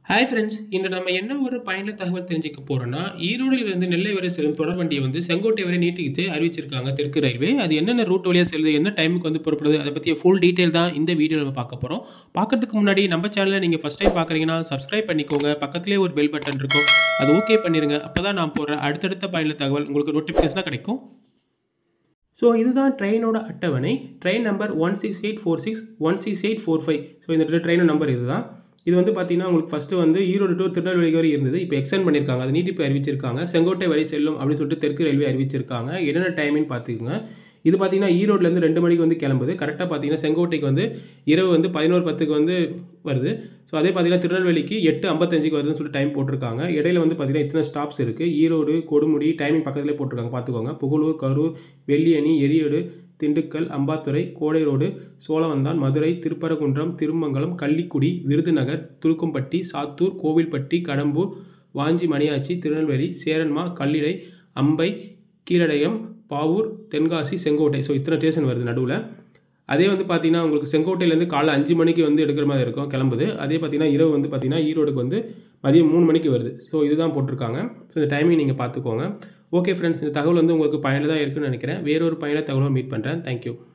hi friends இன்று நம்ம என்ன ஒரு பயனுள்ள தகவல் தெரிஞ்சுக்க போறோம்னா ஈரோடில் இருந்து நெல்லை வரை செல்லும் தொடர் வண்டியை வந்து செங்கோட்டை வரை நீட்டிக்கிட்டு அறிவிச்சிருக்காங்க தெற்கு ரயில்வே அது என்னென்ன ரூட் வழியாக செல்லுது என்ன டைமுக்கு வந்து புறப்படுது அதை பற்றிய ஃபுல் டீட்டெயில் தான் இந்த வீடியோ நம்ம பார்க்க போகிறோம் பார்க்கறதுக்கு முன்னாடி நம்ம சேனலை நீங்கள் ஃபஸ்ட் டைம் பார்க்குறீங்கன்னா சப்ஸ்கிரைப் பண்ணிக்கோங்க பக்கத்துலேயே ஒரு பெல் பட்டன் இருக்கும் அது ஓகே பண்ணிடுங்க அப்போ தான் நான் போடுற அடுத்தடுத்த பயனுள்ள தகவல் உங்களுக்கு நோட்டிஃபிகேஷனாக கிடைக்கும் ஸோ இதுதான் ட்ரெயினோட அட்டவணை train number one six eight four six one six eight four five so இந்த ட்ரெயின் நம்பர் இதுதான் இது வந்து பார்த்தீங்கன்னா உங்களுக்கு ஃபஸ்ட்டு வந்து ஈரோடு டு திருநெல்வேலி வரை இருந்தது இப்போ எக்ஸ்டெண்ட் பண்ணியிருக்காங்க அது நீட்டிப்பு அறிவிச்சிருக்காங்க செங்கோட்டை வரை செல்லும் அப்படின்னு சொல்லிட்டு தெற்கு ரயில்வே அறிவிச்சிருக்காங்க என்னென்ன டைமின்னு பார்த்துக்கோங்க இது பார்த்தீங்கன்னா ஈரோட்லேருந்து ரெண்டு மணிக்கு வந்து கிளம்புது கரெக்டாக பார்த்தீங்கன்னா செங்கோட்டைக்கு வந்து இரவு வந்து பதினோரு பத்துக்கு வந்து வருது ஸோ அதே பார்த்தீங்கன்னா திருநெல்வேலிக்கு எட்டு ஐம்பத்தஞ்சுக்கு வருதுன்னு சொல்லிட்டு டைம் போட்டிருக்காங்க இடையில வந்து பார்த்தீங்கன்னா இத்தனை ஸ்டாப்ஸ் இருக்குது ஈரோடு கொடுமுடி டைமிங் பக்கத்துலேயே போட்டிருக்காங்க பார்த்துக்கோங்க புகழூர் கரூர் வெள்ளியணி எரியோடு திண்டுக்கல் அம்பாத்துறை கோடை ரோடு சோழவந்தான் மதுரை திருப்பரங்குன்றம் திருமங்கலம் கள்ளிக்குடி விருதுநகர் துருக்கம்பட்டி சாத்தூர் கோவில்பட்டி கடம்பூர் வாஞ்சி மணியாச்சி திருநெல்வேலி சேரன்மா கல்லிடை அம்பை கீழடயம் பாவூர் தென்காசி செங்கோட்டை ஸோ இத்தனை ஸ்டேஷன் வருது நடுவில் அதே வந்து பார்த்தீங்கன்னா உங்களுக்கு செங்கோட்டையிலேருந்து காலை அஞ்சு மணிக்கு வந்து எடுக்கிற மாதிரி இருக்கும் கிளம்புது அதே பார்த்தீங்கன்னா இரவு வந்து பார்த்தீங்கன்னா ஈரோடுக்கு வந்து மதியம் மூணு மணிக்கு வருது ஸோ இதுதான் போட்டிருக்காங்க ஸோ இந்த டைமிங் நீங்கள் பார்த்துக்கோங்க ஓகே ஃப்ரெண்ட்ஸ் இந்த தகவல் வந்து உங்களுக்கு பயனுள்ளதாக இருக்குன்னு நினைக்கிறேன் வேறொரு பயனுள்ள தகவலை மீட் பண்ணுறேன் தேங்க்யூ